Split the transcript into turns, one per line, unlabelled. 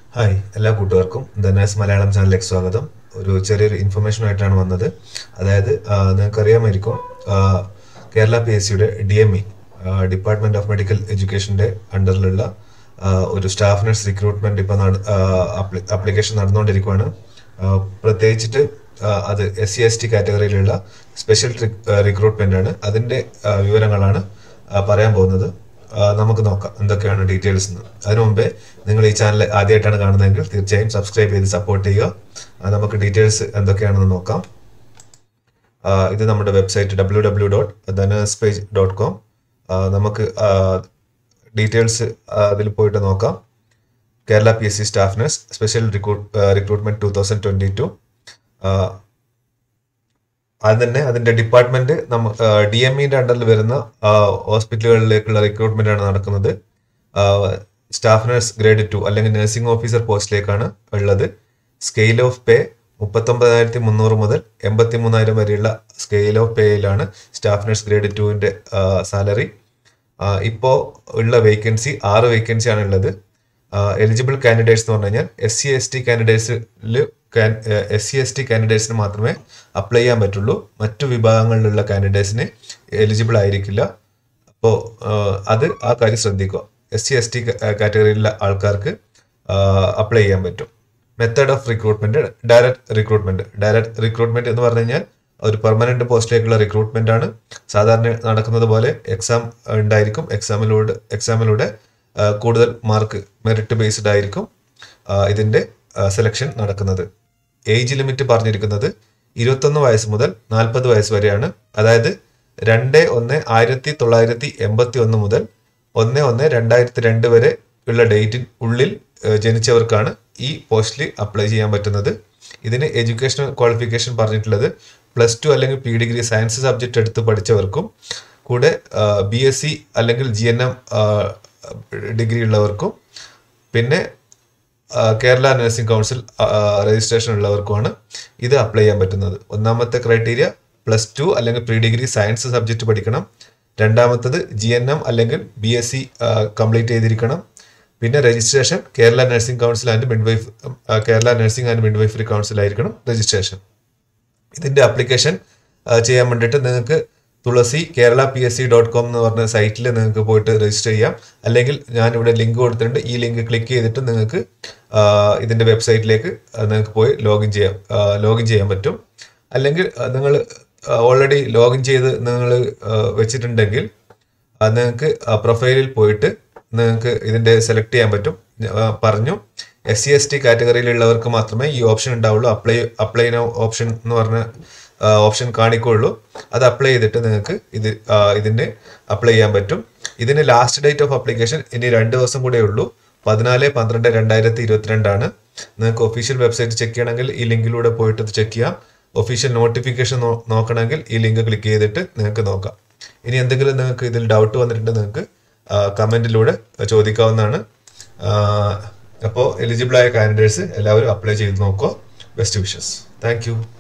hi എല്ലാ കൂട്ടുകാർക്കും ധനാസ് മലയാളം ചാനലിലേക്ക് സ്വാഗതം ഒരു ചെറിയൊരു ഇൻഫർമേഷനുമായിട്ടാണ് വന്നത് അതായത് ആ, നിങ്ങൾക്കറിയാമായിരിക്കും ആ, കേരള പി എസ് സിയുടെ D M E department of medical എഡ്യൂക്കേഷന്റെ അണ്ടറിലുള്ള ആ, ഒരു സ്റ്റാഫ് നഴ്സ് റിക്രൂട്ട്മെന്റ് ഇപ്പൊ അപ്ലിക്കേഷൻ നടന്നുകൊണ്ടിരിക്കുകയാണ് ആ, പ്രത്യേകിച്ചിട്ട് ആ, അത് എസ് സി എസ് ടി കാറ്റഗറിയിലുള്ള സ്പെഷ്യൽ റിക്രൂട്ട്മെന്റ് ആണ് അതിന്റെ ആ, വിവരങ്ങളാണ് ആ, പറയാൻ പോകുന്നത് ആ, നമുക്ക് നോക്കാം എന്തൊക്കെയാണ് ഡീറ്റെയിൽസ് എന്ന് അതിനു മുമ്പേ നിങ്ങൾ ഈ ചാനൽ ആദ്യമായിട്ടാണ് കാണുന്നതെങ്കിൽ തീർച്ചയായും സബ്സ്ക്രൈബ് ചെയ്ത് സപ്പോർട്ട് ചെയ്യുക ആ, നമുക്ക് ഡീറ്റെയിൽസ് എന്തൊക്കെയാണെന്ന് നോക്കാം ആ, ഇത് നമ്മുടെ website W W dot Dhanas page dot com നമുക്ക് ഡീറ്റെയിൽസ് അതിൽ പോയിട്ട് നോക്കാം Kerala P S C staff nurse special recruit recruitment two thousand twenty two അത് തന്നെ അതിന്റെ ഡിപ്പാർട്ട്മെന്റ് നമ്മ ഡി എം ഇന്റെ അണ്ടറിൽ വരുന്ന ആ, ഹോസ്പിറ്റലുകളിലേക്കുള്ള റിക്രൂട്ട്മെന്റ് ആണ് നടക്കുന്നത് സ്റ്റാഫ് നഴ്സ് ഗ്രേഡ് ടു അല്ലെങ്കിൽ നഴ്സിംഗ് ഓഫീസർ പോസ്റ്റിലേക്കാണ് ഉള്ളത് സ്കെയിൽ ഓഫ് പേ മുപ്പത്തൊമ്പതിനായിരത്തി മുന്നൂറ് മുതൽ എൺപത്തി മൂന്നായിരം വരെയുള്ള സ്കെയിൽ ഓഫ് പേയിലാണ് സ്റ്റാഫ് നഴ്സ് ഗ്രേഡ് ടുവിന്റെ സാലറി ഇപ്പോൾ ഉള്ള വേക്കൻസി ആറ് വേക്കൻസി ആണ് ഉള്ളത് എലിജിബിൾ കാൻഡിഡേറ്റ്സ് എന്ന് പറഞ്ഞു കഴിഞ്ഞാൽ എസ് സി എസ് ടി കാൻഡിഡേറ്റ്സിൽ എസ് സി എസ് ടി കാൻഡിഡേറ്റ്സിന് മാത്രമേ അപ്ലൈ ചെയ്യാൻ പറ്റുള്ളൂ മറ്റു വിഭാഗങ്ങളിലുള്ള കാൻഡിഡേറ്റ്സിന് എലിജിബിൾ ആയിരിക്കില്ല അപ്പോൾ അത് ആ കാര്യം ശ്രദ്ധിക്കുക എസ് സി എസ് ടി കാറ്റഗറിയിലുള്ള ആൾക്കാർക്ക് അപ്ലൈ ചെയ്യാൻ പറ്റും method of recruitment direct recruitment direct recruitment എന്ന് പറഞ്ഞു കഴിഞ്ഞാൽ ഒരു പെർമനന്റ് പോസ്റ്റിലേക്കുള്ള റിക്രൂട്ട്മെന്റ് ആണ് സാധാരണ നടക്കുന്നത് പോലെ എക്സാം ഉണ്ടായിരിക്കും എക്സാമിലൂടെ എക്സാമിലൂടെ ആ, കൂടുതൽ മാർക്ക് മെറിറ്റ് ബേസ്ഡ് ആയിരിക്കും ആ, ഇതിന്റെ സെലക്ഷൻ നടക്കുന്നത് ഏജ് ലിമിറ്റ് പറഞ്ഞിരിക്കുന്നത് ഇരുപത്തൊന്ന് വയസ്സ് മുതൽ നാൽപ്പത് വയസ്സ് വരെയാണ് അതായത് രണ്ട് ഒന്ന് ആയിരത്തി തൊള്ളായിരത്തി എൺപത്തി ഒന്ന് മുതൽ ഒന്ന് ഒന്ന് രണ്ടായിരത്തി രണ്ട് വരെ ഉള്ള ഡേറ്റിൻ ഉള്ളിൽ ഏഹ്, ജനിച്ചവർക്കാണ് ഈ പോസ്റ്റിൽ അപ്ലൈ ചെയ്യാൻ പറ്റുന്നത് ഇതിന് എഡ്യൂക്കേഷണൽ ക്വാളിഫിക്കേഷൻ പറഞ്ഞിട്ടുള്ളത് പ്ലസ് ടു അല്ലെങ്കിൽ പി ഡിഗ്രി സയൻസ് സബ്ജക്റ്റ് എടുത്ത് പഠിച്ചവർക്കും കൂടെ ബി എസ് സി അല്ലെങ്കിൽ ജി എൻ എം ഡിഗ്രി ഉള്ളവർക്കും പിന്നെ ആ, കേരള നഴ്സിംഗ് കൗൺസിൽ രജിസ്ട്രേഷൻ ഉള്ളവർക്കുമാണ് ഇത് അപ്ലൈ ചെയ്യാൻ പറ്റുന്നത് ഒന്നാമത്തെ ക്രൈറ്റീരിയ പ്ലസ് ടു അല്ലെങ്കിൽ പ്രീ ഡിഗ്രി സയൻസ് സബ്ജക്റ്റ് പഠിക്കണം രണ്ടാമത്തത് ജി എൻ എം അല്ലെങ്കിൽ ബി എസ് സി കംപ്ലീറ്റ് ചെയ്തിരിക്കണം പിന്നെ registration Kerala nursing council and midwife Kerala nursing and midwifery council ആയിരിക്കണം രജിസ്ട്രേഷൻ ഇതിന്റെ ആപ്ലിക്കേഷൻ ചെയ്യാൻ വേണ്ടിയിട്ട് നിങ്ങൾക്ക് Thulasi Kerala P S C dot com എന്ന് പറഞ്ഞ സൈറ്റിൽ നിങ്ങൾക്ക് പോയിട്ട് രജിസ്റ്റർ ചെയ്യാം അല്ലെങ്കിൽ ഞാൻ ഇവിടെ ലിങ്ക് കൊടുത്തിട്ടുണ്ട് ഈ ലിങ്ക് ക്ലിക്ക് ചെയ്തിട്ട് നിങ്ങൾക്ക് ആ, ഇതിന്റെ വെബ്സൈറ്റിലേക്ക് നിങ്ങൾക്ക് പോയി ലോഗിൻ ചെയ്യാം ലോഗിൻ ചെയ്യാൻ പറ്റും അല്ലെങ്കിൽ നിങ്ങൾ ഓൾറെഡി ലോഗിൻ ചെയ്ത് നിങ്ങൾ വെച്ചിട്ടുണ്ടെങ്കിൽ അത് നിങ്ങൾക്ക് പ്രൊഫൈലിൽ പോയിട്ട് നിങ്ങൾക്ക് ഇതിന്റെ സെലക്ട് ചെയ്യാൻ പറ്റും ആ, പറഞ്ഞു എസ് സി എസ് ടി കാറ്റഗറിയിലുള്ളവർക്ക് മാത്രമേ ഈ ഓപ്ഷൻ ഉണ്ടാവുള്ളൂ അപ്ലൈ അപ്ലൈ നോ ഓപ്ഷൻ എന്ന് പറഞ്ഞ ഓപ്ഷൻ കാണിക്കുള്ളൂ അത് അപ്ലൈ ചെയ്തിട്ട് നിങ്ങൾക്ക് ഇത് ആ, ഇതിന് അപ്ലൈ ചെയ്യാൻ പറ്റും ഇതിന് ലാസ്റ്റ് ഡേറ്റ് ഓഫ് അപ്ലിക്കേഷൻ ഇനി രണ്ട് ദിവസം കൂടെ ഉള്ളൂ പതിനാല് പന്ത്രണ്ട് രണ്ടായിരത്തി ഇരുപത്തിരണ്ടാണ് നിങ്ങൾക്ക് ഒഫീഷ്യൽ വെബ്സൈറ്റ് ചെക്ക് ചെയ്യണമെങ്കിൽ ഈ ലിങ്കിലൂടെ പോയിട്ട് ചെക്ക് ചെയ്യാം ഒഫീഷ്യൽ നോട്ടിഫിക്കേഷൻ നോക്കണമെങ്കിൽ ഈ ലിങ്ക് ക്ലിക്ക് ചെയ്തിട്ട് നിങ്ങൾക്ക് നോക്കാം ഇനി എന്തെങ്കിലും നിങ്ങൾക്ക് ഇതിൽ ഡൗട്ട് വന്നിട്ടുണ്ടെങ്കിൽ നിങ്ങൾക്ക് കമന്റിലൂടെ ചോദിക്കാവുന്നതാണ് അപ്പോൾ എലിജിബിൾ ആയ കാൻഡിഡേറ്റ്സ് എല്ലാവരും അപ്ലൈ ചെയ്ത് നോക്കുക ബെസ്റ്റ് വിഷസ് താങ്ക് യു